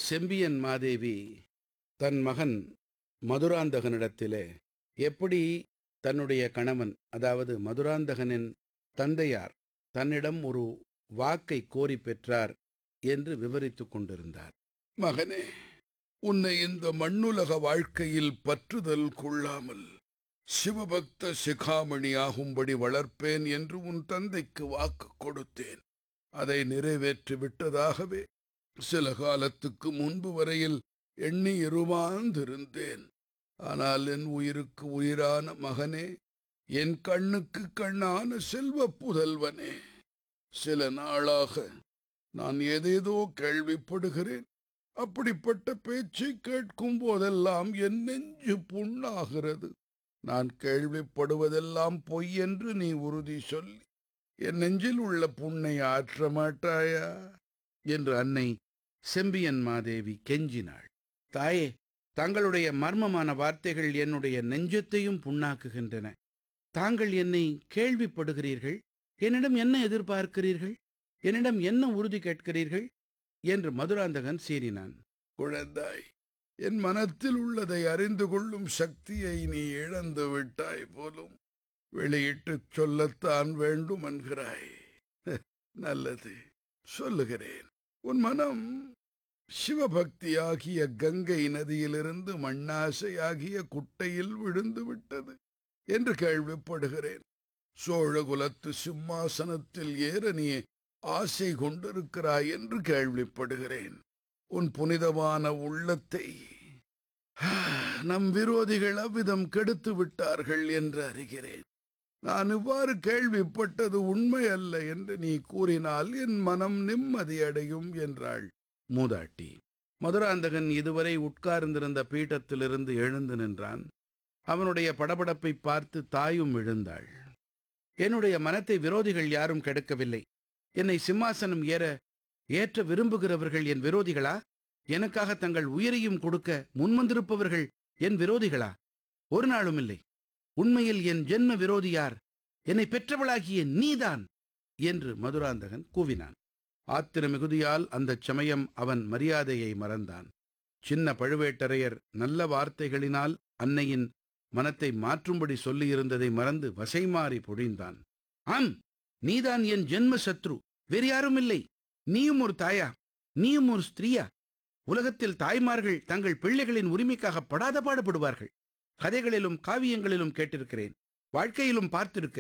செம்பியன் மாதேவி தன் மகன் மதுராந்தகனிடத்திலே எப்படி தன்னுடைய கணவன் அதாவது மதுராந்தகனின் தந்தையார் தன்னிடம் ஒரு வாக்கை கோரி பெற்றார் என்று விவரித்துக் கொண்டிருந்தார் மகனே உன்னை இந்த மண்ணுலக வாழ்க்கையில் பற்றுதல் கொள்ளாமல் சிவபக்த சிகாமணி ஆகும்படி வளர்ப்பேன் என்று உன் தந்தைக்கு வாக்கு கொடுத்தேன் அதை நிறைவேற்றி விட்டதாகவே சில காலத்துக்கு முன்பு வரையில் எண்ணி இருமாந்திருந்தேன் ஆனால் என் உயிருக்கு உயிரான மகனே என் கண்ணுக்கு கண்ணான செல்வ புதல்வனே சில நாளாக நான் ஏதேதோ கேள்விப்படுகிறேன் அப்படிப்பட்ட பேச்சை கேட்கும் போதெல்லாம் என் நெஞ்சு புண்ணாகிறது நான் கேள்விப்படுவதெல்லாம் பொய் என்று நீ உறுதி சொல்லி என் நெஞ்சில் உள்ள புண்ணை ஆற்ற மாட்டாயா என்று அன்னை செம்பியன் மாதேவி கெஞ்சினாள் தாயே தங்களுடைய மர்மமான வார்த்தைகள் என்னுடைய நெஞ்சத்தையும் புண்ணாக்குகின்றன தாங்கள் என்னை கேள்விப்படுகிறீர்கள் என்னிடம் என்ன எதிர்பார்க்கிறீர்கள் என்னிடம் என்ன உறுதி கேட்கிறீர்கள் என்று மதுராந்தகன் சீறினான் குழந்தாய் என் மனத்தில் உள்ளதை அறிந்து கொள்ளும் சக்தியை நீ இழந்து விட்டாய் போலும் வெளியிட்டுச் சொல்லத்தான் வேண்டும் என்கிறாய் நல்லது சொல்லுகிறேன் உன் மனம் சிவபக்தியாகிய கங்கை நதியிலிருந்து மண்ணாசையாகிய குட்டையில் விழுந்து விட்டது என்று கேள்விப்படுகிறேன் சோழகுலத்து சிம்மாசனத்தில் ஏற நீ ஆசை கொண்டிருக்கிறாய் என்று கேள்விப்படுகிறேன் உன் புனிதமான உள்ளத்தை நம் விரோதிகள் அவ்விதம் கெடுத்து விட்டார்கள் என்று அறிகிறேன் நான் இவ்வாறு கேள்விப்பட்டது உண்மை அல்ல என்று நீ கூறினால் என் மனம் நிம்மதியடையும் என்றாள் மூதாட்டி மதுராந்தகன் இதுவரை உட்கார்ந்திருந்த பீഠத்திலிருந்து எழுந்து நின்றான் அவனுடைய படபடப்பை பார்த்து தாயும் எழுந்தாள் என்னுடைய மனத்தை விரோதிகள் யாரும் கெடுக்கவில்லை என்னை சிம்மாசனம் ஏற ஏற்ற விரும்புகிறவர்கள் என் விரோதிகளா எனக்காக தங்கள் உயிரையும் கொடுக்க முன்வந்திருப்பவர்கள் என் விரோதிகளா ஒரு நாளும் இல்லை உண்மையில் என் ஜென்ம விரோதி யார் என்னை பெற்றவளாகிய நீதான் என்று மதுராந்தகன் கூவினான் ஆத்திர மிகுதியால் அந்தச் சமயம் அவன் மரியாதையை மறந்தான் சின்ன பழுவேட்டரையர் நல்ல வார்த்தைகளினால் அன்னையின் மனத்தை மாற்றும்படி சொல்லியிருந்ததை மறந்து வசைமாறி பொழிந்தான் ஆம் நீதான் என் ஜென்ம சத்ரு வேறு யாரும் இல்லை நீயும் ஒரு தாயா நீயும் ஒரு ஸ்திரீயா உலகத்தில் தாய்மார்கள் தங்கள் பிள்ளைகளின் உரிமைக்காக படாத பாடுபடுவார்கள் கதைகளிலும் காவியங்களிலும் கேட்டிருக்கிறேன் வாழ்க்கையிலும் பார்த்திருக்கிறேன்